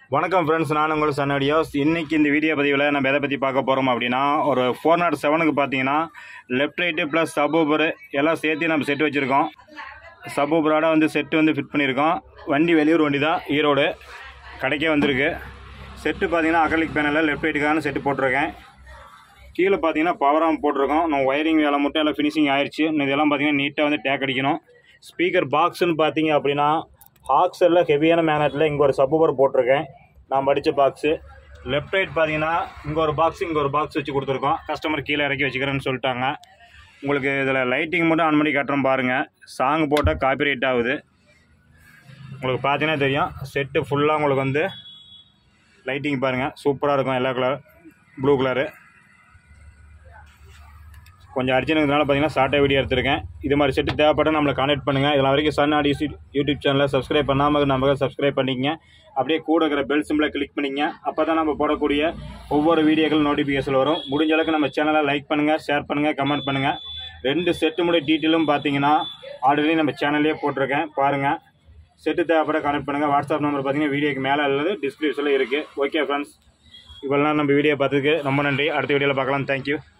வணக்கம் ஃப்ரெண்ட்ஸ் நான் உங்கள் சன்னடியோஸ் இன்னைக்கு இந்த வீடியோ பதிவில் நம்ம எதை பற்றி பார்க்க போகிறோம் அப்படின்னா ஒரு ஃபோர் நாட் செவனுக்கு பார்த்தீங்கன்னா லெஃப்ட் ரைட்டு ப்ளஸ் சபூபர் எல்லாம் சேர்த்து நம்ம செட் வச்சுருக்கோம் சபூபரோட வந்து செட்டு வந்து ஃபிட் பண்ணியிருக்கோம் வண்டி வெளியூர் வண்டி தான் ஈரோடு கடைக்கே வந்திருக்கு செட்டு பார்த்தீங்கன்னா அகலிக் பேனலில் லெஃப்ட் ரைட்டுக்கான செட்டு போட்டிருக்கேன் கீழே பார்த்தீங்கன்னா பவராம் போட்டிருக்கோம் நம்ம ஒயரிங் வேலை மட்டும் எல்லாம் ஃபினிஷிங் ஆயிடுச்சு இன்னும் இதெல்லாம் பார்த்தீங்கன்னா நீட்டாக வந்து டேக் அடிக்கணும் ஸ்பீக்கர் பாக்ஸ்னு பார்த்தீங்க அப்படின்னா ஹாக்ஸரில் ஹெவியான மேனட்டில் இங்கே ஒரு சப்பூபர் போட்டிருக்கேன் நான் படித்த பாக்ஸு லெஃப்ட் ரைட் பார்த்தீங்கன்னா இங்கே ஒரு பாக்ஸ் இங்கே ஒரு பாக்ஸ் வச்சு கொடுத்துருக்கோம் கஸ்டமர் கீழே இறக்கி வச்சுக்கிறேன்னு சொல்லிட்டாங்க உங்களுக்கு இதில் லைட்டிங் மட்டும் ஆன் பண்ணி காட்டுறோம் பாருங்கள் சாங் போட்டால் காப்பிரைட் ஆகுது உங்களுக்கு பார்த்தீங்கன்னா தெரியும் செட்டு ஃபுல்லாக உங்களுக்கு வந்து லைட்டிங் பாருங்கள் சூப்பராக இருக்கும் எல்லா கலர் ப்ளூ கலரு கொஞ்சம் அர்ஜென்ட்னால பார்த்தீங்கன்னா ஷார்ட்டாக வீடியோ எடுத்திருக்கேன் இது மாதிரி செட்டு தேவைப்பட்டால் நம்மளை கான்டாக்ட் பண்ணுங்கள் இதெல்லாம் வரைக்கும் சன் ஆடியோ யூடியூப் சேனலை சப்ஸ்கிரைப் பண்ணாமல் நம்ம சப்ஸ்கிரைப் பண்ணிக்கங்க அப்படியே கூட இருக்கிற பெல் சிம்பிளை கிளிக் பண்ணிங்க அப்போ தான் நம்ம போடக்கூடிய ஒவ்வொரு வீடியோக்கள் நோட்டிஃபிகேஷன் வரும் முடிஞ்ச அளவுக்கு நம்ம சேனலை லைக் பண்ணுங்கள் ஷேர் பண்ணுங்கள் கமெண்ட் பண்ணுங்கள் ரெண்டு செட்டு முடி டீட்டெயிலும் பார்த்தீங்கன்னா ஆல்ரெடி நம்ம சேனல்லே போட்டிருக்கேன் பாருங்கள் செட்டு தேவைப்பட கனெக்ட் பண்ணுங்கள் வாட்ஸ்அப் நம்பர் பார்த்தீங்கன்னா வீடியோக்கு மேலே அல்லது டிஸ்கிரிப்ஷனில் இருக்குது ஓகே ஃப்ரெண்ட்ஸ் இவ்வளோ நேரம் நம்ம வீடியோ பார்த்ததுக்கு ரொம்ப நன்றி அடுத்த வீடியோவில் பார்க்கலாம் தேங்க்யூ